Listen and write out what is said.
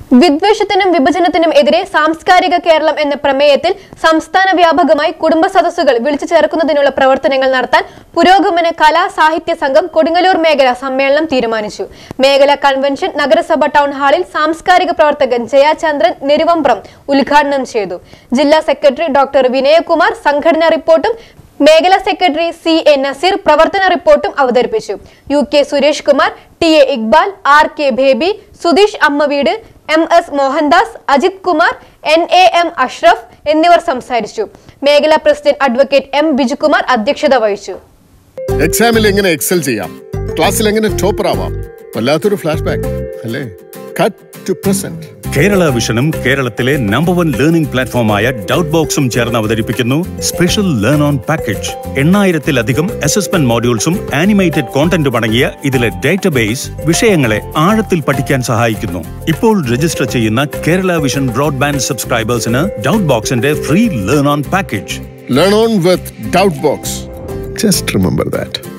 വിദ്വേഷത്തിനും വിഭജനത്തിനും എതിരെ സാംസ്കാരിക കേരളം എന്ന പ്രമേയത്തിൽ സംസ്ഥാന വ്യാപകമായി കുടുംബ സദസ്സുകൾ വിളിച്ചു ചേർക്കുന്നതിനുള്ള പ്രവർത്തനങ്ങൾ നടത്താൻ പുരോഗമന കലാ സാഹിത്യ സംഘം കൊടുങ്ങല്ലൂർ മേഖല സമ്മേളനം തീരുമാനിച്ചു മേഖല കൺവെൻഷൻ നഗരസഭ ടൗൺ ഹാളിൽ സാംസ്കാരിക പ്രവർത്തകൻ ജയാചന്ദ്രൻ നെരുവമ്പ്രം ഉദ്ഘാടനം ചെയ്തു ജില്ലാ സെക്രട്ടറി ഡോക്ടർ വിനയകുമാർ സംഘടനാ റിപ്പോർട്ടും മേഖല സെക്രട്ടറി സി എ നസീർ പ്രവർത്തന റിപ്പോർട്ടും അവതരിപ്പിച്ചു U K Suresh Kumar T A Iqbal R K Baby Sudheesh Ammaveedu M S Mohandas Ajith Kumar N A M Ashraf എന്നിവർ സംസാരിച്ചു മേഖല പ്രസിഡന്റ് അഡ്വക്കേറ്റ് എം ബിജുകുമാർ അധ്യക്ഷത വഹിച്ചു എക്സാമിൽ എങ്ങനെ എക്സൽ ചെയ്യാം ക്ലാസ്സിൽ എങ്ങനെ ടോപ്പർ ആവാം വല്ലാത്തൊരു ഫ്ലാഷ് ബാക്ക് അല്ലേ കട്ട് ടു പ്രസന്റ് കേരള വിഷനും കേരളത്തിലെ നമ്പർ വൺ ലേണിംഗ് പ്ലാറ്റ്ഫോമായ ഡൗട്ട് ബോക്സും ചേർന്ന് അവതരിപ്പിക്കുന്നു സ്പെഷ്യൽ ലേൺ ഓൺ പാക്കേജ് എണ്ണായിരത്തിലധികം അസസ്മെന്റ് മോഡ്യൂൾസും ആനിമേറ്റഡ് കോണ്ടന്റും അടങ്ങിയ ഇതിലെ ഡേറ്റാബേസ് വിഷയങ്ങളെ ആഴത്തിൽ പഠിക്കാൻ സഹായിക്കുന്നു ഇപ്പോൾ രജിസ്റ്റർ ചെയ്യുന്ന കേരള വിഷൻ ബ്രോഡ്ബാൻഡ് സബ്സ്ക്രൈബേഴ്സിന് ഡൗട്ട് ബോക്സിന്റെ free learn on package learn on with doubt box just remember that